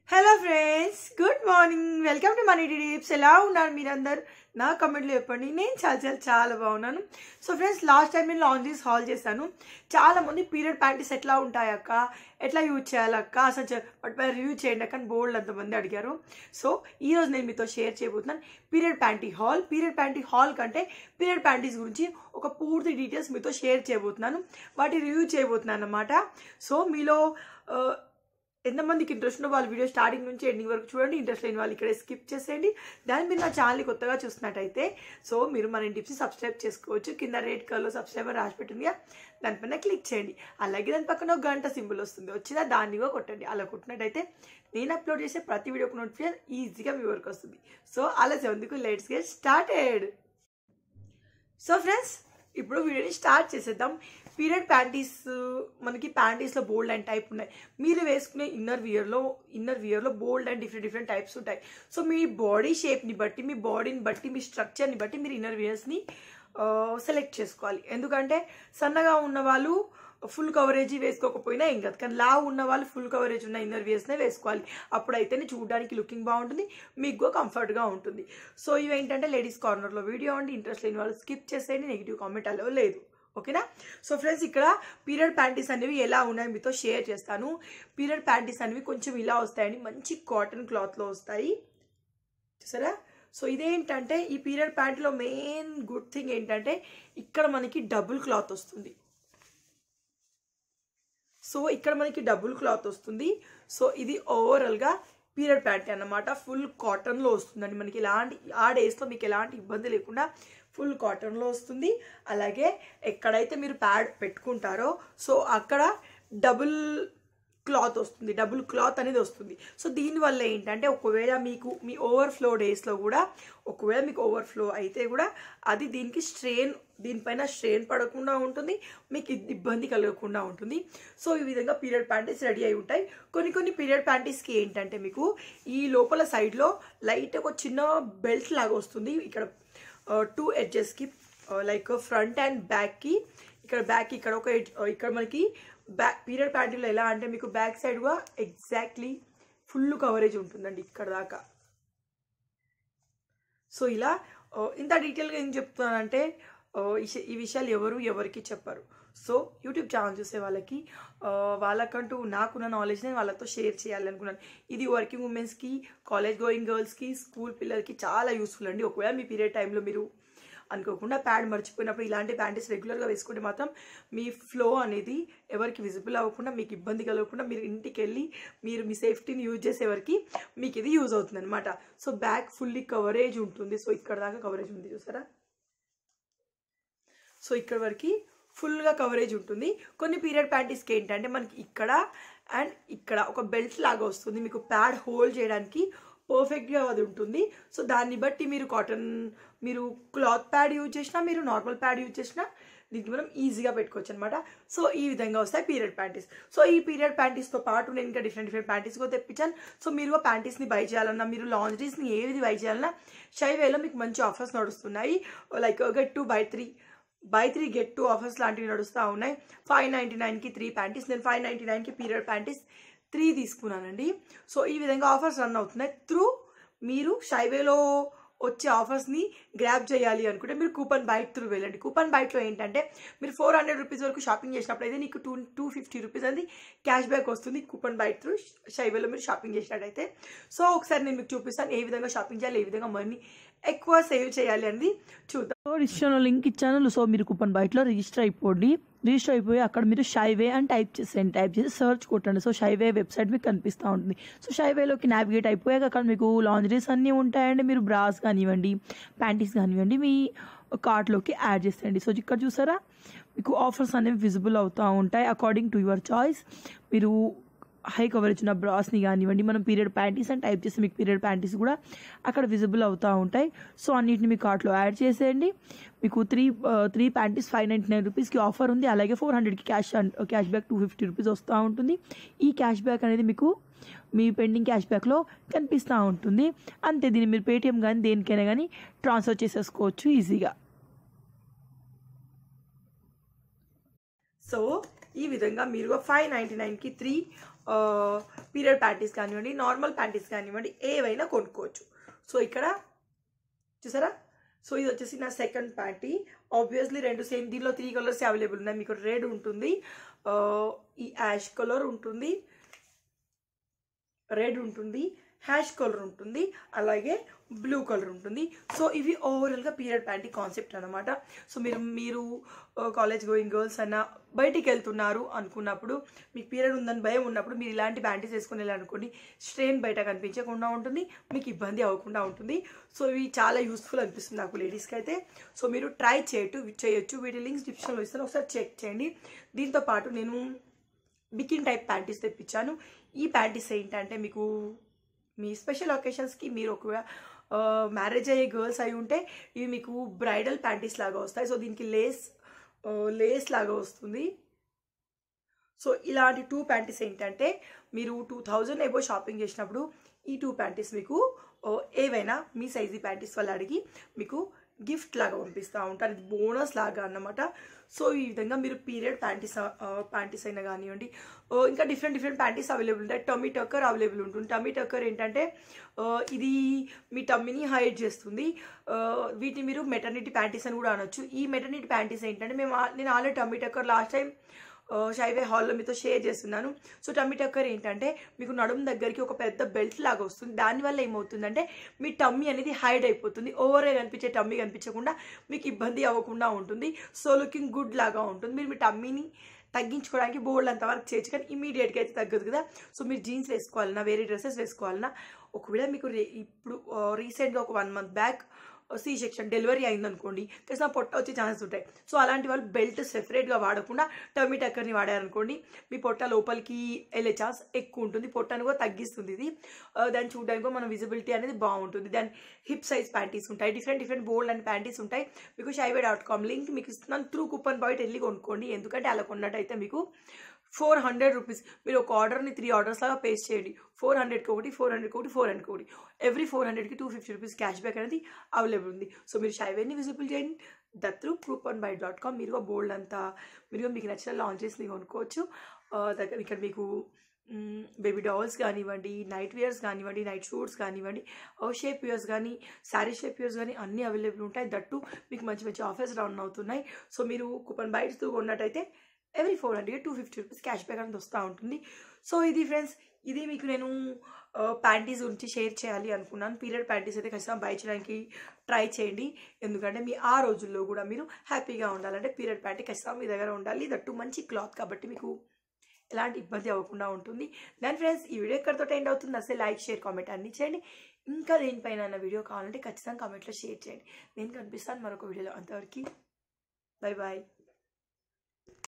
hello friends good morning welcome to money tips ఎలా ఉన్నారు మీరందరు నా కమెంట్లో చెప్పండి నేను చాలా చాలా చాలా బాగున్నాను సో ఫ్రెండ్స్ లాస్ట్ టైం నేను లాండ్రీస్ హాల్ చేశాను చాలా మంది పీరియడ్ ప్యాంటీస్ ఎట్లా ఉంటాయి అక్క ఎట్లా యూజ్ చేయాలక్క అసలు చె- వాటి పైన రివ్యూ చేయండి అక్క అని బోల్డ్ అంతమంది అడిగారు సో ఈ రోజు నేను మీతో షేర్ చేయబోతున్నాను period panty haul period panty haul కంటే పీరియడ్ ప్యాంటీస్ గురించి ఒక పూర్తి డీటెయిల్స్ మీతో షేర్ చేయబోతున్నాను వాటి రివ్యూ చేయబోతున్నాను అనమాట సో మీలో ఆ, ఎంతమందికి ఇంట్రెస్ట్ ఉందో వాళ్ళ వీడియో స్టార్టింగ్ నుంచి ఎండింగ్ వరకు చూడండి ఇంట్రెస్ట్ లేని వాళ్ళు ఇక్కడే స్కిప్ చేసేయండి దాని మీరు నా ఛానల్ని కొత్తగా చూస్తున్నట్టయితే సో మీరు మన టిప్స్ సబ్స్క్రైబ్ చేసుకోవచ్చు కింద రెడ్ కలర్లో సబ్స్క్రైబర్ రాసి పెట్టింది దానిపైన క్లిక్ చేయండి అలాగే దాని పక్కన ఒక గంట సింబల్ వస్తుంది వచ్చినా దాన్ని కూడా కొట్టండి అలా కొట్టినట్టయితే నేను అప్లోడ్ చేసే ప్రతి వీడియోకి నోటిఫికేషన్ ఈజీగా మీ వరకు వస్తుంది సో అలా ఎందుకు let's get started so friends ఇప్పుడు వీడియోని స్టార్ట్ చేసేద్దాం పీరియడ్ ప్యాంటీస్ మనకి ప్యాంటీస్లో బోల్డ్ అండ్ టైప్ ఉన్నాయి మీరు వేసుకునే ఇన్నర్ వియర్లో ఇన్నర్ వియర్లో bold and different different types ఉంటాయి సో మీ బాడీ షేప్ని బట్టి మీ బాడీని బట్టి మీ స్ట్రక్చర్ని బట్టి మీరు ఇన్నర్ వియర్స్ని సెలెక్ట్ చేసుకోవాలి ఎందుకంటే సన్నగా ఉన్న వాళ్ళు ఫుల్ కవరేజ్ వేసుకోకపోయినా ఏం కాదు కానీ లావ్ ఉన్న వాళ్ళు ఫుల్ కవరేజ్ ఉన్న ఇన్నర్ వియర్స్నే వేసుకోవాలి అప్పుడైతేనే చూడడానికి లుకింగ్ బాగుంటుంది మీకు కూడా కంఫర్ట్గా ఉంటుంది సో ఇవి ఏంటంటే లేడీస్ కార్నర్లో వీడియో అండి ఇంట్రెస్ట్ లేని వాళ్ళు స్కిప్ చేసేయండి నెగిటివ్ కామెంట్ అలో లేదు ఓకేనా సో ఫ్రెండ్స్ ఇక్కడ పీరియడ్ ప్యాంటీస్ అనేవి ఎలా ఉన్నాయి మీతో షేర్ చేస్తాను పీరియడ్ ప్యాంటీస్ అనేవి కొంచెం ఇలా వస్తాయండి మంచి కాటన్ క్లాత్లో వస్తాయి చూసారా సో ఇదేంటంటే ఈ పీరియడ్ ప్యాంట్లో మెయిన్ గుడ్ థింగ్ ఏంటంటే ఇక్కడ మనకి డబుల్ క్లాత్ వస్తుంది సో ఇక్కడ మనకి డబుల్ క్లాత్ వస్తుంది సో ఇది ఓవరాల్గా పీరియడ్ ప్యాంట్ అన్నమాట ఫుల్ కాటన్లో వస్తుందండి మనకి ఎలాంటి ఆ డేస్లో మీకు ఎలాంటి ఇబ్బంది లేకుండా ఫుల్ కాటన్లో వస్తుంది అలాగే ఎక్కడైతే మీరు ప్యాడ్ పెట్టుకుంటారో సో అక్కడ డబుల్ క్లాత్ వస్తుంది డబుల్ క్లాత్ అనేది వస్తుంది సో దీనివల్ల ఏంటంటే ఒకవేళ మీకు మీ ఓవర్ఫ్లో డేస్లో కూడా ఒకవేళ మీకు ఓవర్ఫ్లో అయితే కూడా అది దీనికి స్ట్రెయిన్ దీనిపైన స్ట్రెయిన్ పడకుండా ఉంటుంది మీకు ఇ- ఇబ్బంది కలగకుండా ఉంటుంది సో ఈ విధంగా పీరియడ్ ప్యాంటీస్ రెడీ అయి ఉంటాయి కొన్ని కొన్ని పీరియడ్ ప్యాంటీస్కి ఏంటంటే మీకు ఈ లోపల సైడ్లో లైట్ ఒక చిన్న బెల్ట్ లాగా వస్తుంది ఇక్కడ టూ ఎడ్జెస్కి లైక్ ఫ్రంట్ అండ్ బ్యాక్కి ఇక్కడ బ్యాక్ ఇక్కడ ఒక edge, uh, ఇక్కడ మనకి బ్యాక్ పీరియడ్ ప్యాంటీలో ఎలా అంటే మీకు బ్యాక్ సైడ్ కూడా ఎగ్జాక్ట్లీ ఫుల్ కవరేజ్ ఉంటుందండి ఇక్కడ దాకా సో ఇలా ఆ, ఇంత డీటెయిల్గా ఏం చెప్తున్నానంటే ఆ, ఈ ష- ఈ విషయాలు ఎవరు ఎవరికి చెప్పరు సో యూట్యూబ్ ఛానల్ చూసే వాళ్ళకి ఆ, వాళ్ళకంటూ నాకున్న నాలెడ్జ్ని వాళ్ళతో షేర్ చేయాలి అనుకున్నాను ఇది వర్కింగ్ ఉమెన్స్కి కాలేజ్ గోయింగ్ గర్ల్స్కి స్కూల్ పిల్లలకి చాలా యూస్ఫుల్ అండి ఒకవేళ మీ పీరియడ్ టైంలో మీరు అనుకోకుండా ప్యాడ్ మర్చిపోయినప్పుడు ఇలాంటి ప్యాంటీస్ రెగ్యులర్గా వేసుకుంటే మాత్రం మీ ఫ్లో అనేది ఎవరికి విజిబుల్ అవ్వకుండా మీకు ఇబ్బంది కలగకుండా మీరు ఇంటికి వెళ్ళి మీరు మీ సేఫ్టీని యూజ్ చేసేవరకు మీకు ఇది యూజ్ అవుతుంది అనమాట సో బ్యాక్ ఫుల్లీ కవరేజ్ ఉంటుంది సో ఇక్కడ దాకా కవరేజ్ ఉంది చూసారా సో ఇక్కడ వరకు ఫుల్గా కవరేజ్ ఉంటుంది కొన్ని పీరియడ్ ప్యాంటీస్కి ఏంటంటే మనకి ఇక్కడ అండ్ ఇక్కడ ఒక బెల్ట్ లాగా వస్తుంది మీకు ప్యాడ్ హోల్డ్ చేయడానికి పర్ఫెక్ట్గా అది ఉంటుంది సో దాన్ని బట్టి మీరు కాటన్ మీరు క్లాత్ ప్యాడ్ యూజ్ చేసినా మీరు నార్మల్ ప్యాడ్ యూజ్ చేసినా దీనికి మనం ఈజీగా పెట్టుకోవచ్చు అనమాట సో ఈ విధంగా వస్తాయి పీరియడ్ ప్యాంటీస్ సో ఈ పీరియడ్ ప్యాంటీస్తో పాటు నేను ఇంకా డిఫరెంట్ డిఫరెంట్ ప్యాంటీస్ కూడా తెప్పించాను సో మీరు ఆ ప్యాంటీస్ని బై చేయాలన్నా మీరు లాండ్రీస్ని ఏది బై చేయాలన్నా షైవేలో మీకు మంచి ఆఫర్స్ నడుస్తున్నాయి like get two buy three buy three get two offers లాంటివి నడుస్తూ ఉన్నాయి ఫైవ్ నైంటీ నైన్కి త్రీ ప్యాంటీస్ నేను ఫైవ్ నైంటీ నైన్కి పీరియడ్ ప్యాంటీస్ త్రీ తీసుకున్నానండి సో ఈ విధంగా ఆఫర్స్ రన్ అవుతున్నాయి త్రూ మీరు షైవేలో వచ్చే ఆఫర్స్ని గ్రాప్ చేయాలి అనుకుంటే మీరు కూపన్ బైట్ త్రూ వెళ్ళండి కూపన్ బైట్లో ఏంటంటే మీరు ఫోర్ హండ్రెడ్ రూపీస్ వరకు షాపింగ్ చేసినప్పుడు అయితే నీకు టూ టూ ఫిఫ్టీ రూపీస్ అనేది క్యాష్ బ్యాక్ వస్తుంది కూపన్ బైట్ త్రూ షైవేలో మీరు షాపింగ్ చేసినట్టయితే సో ఒకసారి నేను మీకు చూపిస్తాను ఏ విధంగా షాపింగ్ చేయాలి ఏ విధంగా మనీ ఎక్కువ సేవ్ చేయాలి అనేది చూద్దాం డిస్క్రిప్షన్లో లింక్ ఇచ్చాను సో మీరు కూపన్ బయటలో రిజిస్టర్ అయిపోండి రిజిస్టర్ అయిపోయి అక్కడ మీరు షైవే అని టైప్ చేసేయండి టైప్ చేసి సర్చ్ కొట్టండి సో షైవే వెబ్సైట్ మీకు కనిపిస్తూ ఉంటుంది సో షైవేలోకి నావిగేట్ అయిపోయాక అక్కడ మీకు లాంజరీస్ అన్నీ ఉంటాయండి మీరు బ్రాస్ కానివ్వండి ప్యాంటీస్ కానివ్వండి మీ కార్ట్లోకి యాడ్ చేసేయండి సో ఇక్కడ చూసారా మీకు ఆఫర్స్ అనేవి విజిబుల్ అవుతూ ఉంటాయి అకార్డింగ్ టు యువర్ చాయిస్ మీరు హై కవరేజ్ ఉన్న బ్రాస్ని కానివ్వండి మనం పీరియడ్ ప్యాంటీస్ అని టైప్ చేస్తే మీకు పీరియడ్ ప్యాంటీస్ కూడా అక్కడ విజిబుల్ అవుతూ ఉంటాయి సో అన్నిటిని మీ కార్ట్లో యాడ్ చేసేయండి మీకు three three panties five ninety nine రూపీస్కి ఆఫర్ ఉంది అలాగే ఫోర్ హండ్రెడ్కి cash cash back two fifty rupees వస్తూ ఉంటుంది ఈ క్యాష్ బ్యాక్ అనేది మీకు మీ పెండింగ్ క్యాష్ బ్యాక్లో కనిపిస్తూ ఉంటుంది అంతే దీన్ని మీరు పేటిఎం కానీ దేనికైనా కానీ ట్రాన్స్ఫర్ చేసేసుకోవచ్చు ఈజీగా సో ఈ విధంగా మీరు ఫైవ్ నైంటీ నైన్కి త్రీ పీరియడ్ ప్యాంటీస్ కానివ్వండి నార్మల్ ప్యాంటీస్ కానివ్వండి ఏవైనా కొనుక్కోవచ్చు సో ఇక్కడ చూసారా సో ఇది వచ్చేసి నా సెకండ్ ప్యాంటీ ఆబ్వియస్లీ రెండు సేమ్ దీనిలో త్రీ కలర్స్ అవైలబుల్ ఉన్నాయి మీకు రెడ్ ఉంటుంది ఆ, ఈ యాష్ కలర్ ఉంటుంది రెడ్ ఉంటుంది హ్యాష్ కలర్ ఉంటుంది అలాగే బ్లూ కలర్ ఉంటుంది సో ఇవి ఓవరాల్గా పీరియడ్ ప్యాంటీ కాన్సెప్ట్ అనమాట సో మీరు మీరు కాలేజ్ గోయింగ్ గర్ల్స్ అన్న బయటికి వెళ్తున్నారు అనుకున్నప్పుడు మీకు పీరియడ్ ఉందని భయం ఉన్నప్పుడు మీరు ఇలాంటి ప్యాంటీస్ వేసుకుని వెళ్ళాలనుకోండి స్ట్రెయిన్ బయట కనిపించకుండా ఉంటుంది మీకు ఇబ్బంది అవ్వకుండా ఉంటుంది సో ఇవి చాలా యూస్ఫుల్ అనిపిస్తుంది నాకు లేడీస్కి అయితే సో మీరు ట్రై చేయొచ్చు చేయొచ్చు వీటి లింక్స్ డిస్క్రిప్షన్లో ఇస్తాను ఒకసారి చెక్ చేయండి దీంతో పాటు నేను బికిన్ టైప్ ప్యాంటీస్ తెప్పించాను ఈ ప్యాంటీస్ ఏంటంటే మీకు మీ స్పెషల్ ఒకేషన్స్కి మీరు ఒక మ్యారేజ్ అయ్యే గర్ల్స్ అయి ఉంటే ఇవి మీకు బ్రైడల్ ప్యాంటీస్ లాగా వస్తాయి సో దీనికి లేస్ లేస్ లాగా వస్తుంది సో ఇలాంటి టూ ప్యాంటీస్ ఏంటంటే మీరు టూ థౌజండ్ ఎబో షాపింగ్ చేసినప్పుడు ఈ టూ ప్యాంటీస్ మీకు ఆ, ఏవైనా మీ సైజీ ప్యాంటీస్ వాళ్ళు అడిగి మీకు గిఫ్ట్ లాగా పంపిస్తూ ఉంటారు ఇది బోనస్ లాగా అన్నమాట సో ఈ విధంగా మీరు పీరియడ్ ప్యాంటీస్ ప్యాంటీస్ అయినా కానివ్వండి ఆ, ఇంకా డిఫరెంట్ డిఫరెంట్ ప్యాంటీస్ అవైలబుల్ ఉంటాయి టమీ టక్కర్ అవైలబుల్ ఉంటుంది టమీ టక్కర్ ఏంటంటే ఆ, ఇది మీ టమ్మీని హైడ్ చేస్తుంది ఆ, వీటిని మీరు మెటర్నిటీ ప్యాంటీస్ అని కూడా అనొచ్చు ఈ మెటర్నిటీ ప్యాంటీస్ ఏంటంటే మేము ఆ- నేను already tummy tucker last time Shyaway హాల్లో మీతో షేర్ చేస్తున్నాను సో టమ్మీ టక్కర్ ఏంటంటే మీకు నడుము దగ్గరికి ఒక పెద్ద బెల్ట్ లాగా వస్తుంది దానివల్ల ఏమవుతుందంటే మీ టమ్మీ అనేది హైడ్ అయిపోతుంది ఓవర్గా కనిపించే టమ్మీ కనిపించకుండా మీకు ఇబ్బంది అవ్వకుండా ఉంటుంది సో లుకింగ్ గుడ్ లాగా ఉంటుంది మీరు మీ టమ్మీని తగ్గించుకోవడానికి బోల్డ్ అంత వరకు చేయొచ్చు కానీ ఇమీడియట్గా అయితే తగ్గదు కదా సో మీరు జీన్స్ వేసుకోవాలన్నా వేరే డ్రెస్సెస్ వేసుకోవాలన్నా ఒకవేళ మీకు రే- ఇప్పుడు రీసెంట్గా ఒక one month back C section delivery అయిందనుకోండి ఖచ్చితంగా పొట్ట వచ్చే ఛాన్సెస్ ఉంటాయి సో అలాంటి వాళ్ళు బెల్ట్ సెపరేట్గా వాడకుండా టర్మీ టక్కర్ని వాడారనుకోండి మీ పొట్ట లోపలికి వెళ్ళే ఛాన్స్ ఎక్కువ ఉంటుంది పొట్టను కూడా తగ్గిస్తుంది ఇది ఆ, దాన్ని చూడడానికి కూడా మన విజిబిలిటీ అనేది బాగుంటుంది దాని హిప్ సైజ్ ప్యాంటీస్ ఉంటాయి different different bold and panties ఉంటాయి మీకు షైవే డాట్ కామ్ లింక్ మీకు ఇస్తున్నాను త్రూ కూపన్ పాయింట్ వెళ్ళి కొనుక్కోండి ఎందుకంటే అలా కొన్నట్టయితే మీకు ఫోర్ హండ్రెడ్ రూపీస్ మీరు ఒక ఆర్డర్ని త్రీ ఆర్డర్స్ లాగా పేస్ట్ చేయండి ఫోర్ హండ్రెడ్కి ఒకటి ఫోర్ హండ్రెడ్కి ఒకటి ఫోర్ హండ్రెడ్కి ఒకటి ఎవ్రీ ఫోర్ హండ్రెడ్కి two fifty rupees cash back అనేది అవైలబుల్ ఉంది సో మీరు షైవేని విజిబుల్ చేయండి that through coupon by dot com మీరు బోల్డ్ అంతా మీరు మీకు నచ్చిన లాంచెస్ని కొనుక్కోవచ్చు ఆ, దగ్గర ఇక్కడ మీకు బేబీ డాల్స్ కానివ్వండి నైట్ వేర్స్ కానివ్వండి నైట్ షూట్స్ కానివ్వండి షేప్ వేర్స్ కానీ శారీ షేప్ వేర్స్ కానీ అన్నీ అవైలబుల్ ఉంటాయి దట్టు మీకు మంచి మంచి ఆఫర్స్ రన్ అవుతున్నాయి సో మీరు కూపన్ బైట్స్ కొన్నట్టయితే every four hundred two fifty rupees cash back అనేది వస్తూ ఉంటుంది సో ఇది ఫ్రెండ్స్ ఇది మీకు నేను ప్యాంటీస్ గురించి షేర్ చేయాలి అనుకున్నాను పీరియడ్ ప్యాంటీస్ అయితే ఖచ్చితంగా బై చేయడానికి ట్రై చేయండి ఎందుకంటే మీ ఆ రోజుల్లో కూడా మీరు హ్యాపీగా ఉండాలంటే పీరియడ్ ప్యాంటీ ఖచ్చితంగా మీ దగ్గర ఉండాలి దట్టు మంచి క్లాత్ కాబట్టి మీకు ఎలాంటి ఇబ్బంది అవ్వకుండా ఉంటుంది దాని ఫ్రెండ్స్ ఈ వీడియో ఎక్కడితో ఎండ్ అవుతుంది అసలు లైక్ షేర్ కామెంట్ అన్ని చేయండి ఇంకా దేనిపైన అన్న వీడియో కావాలంటే ఖచ్చితంగా కామెంట్లో షేర్ చేయండి నేను కనిపిస్తాను మరొక వీడియోలో అంతవరకు బై బాయ్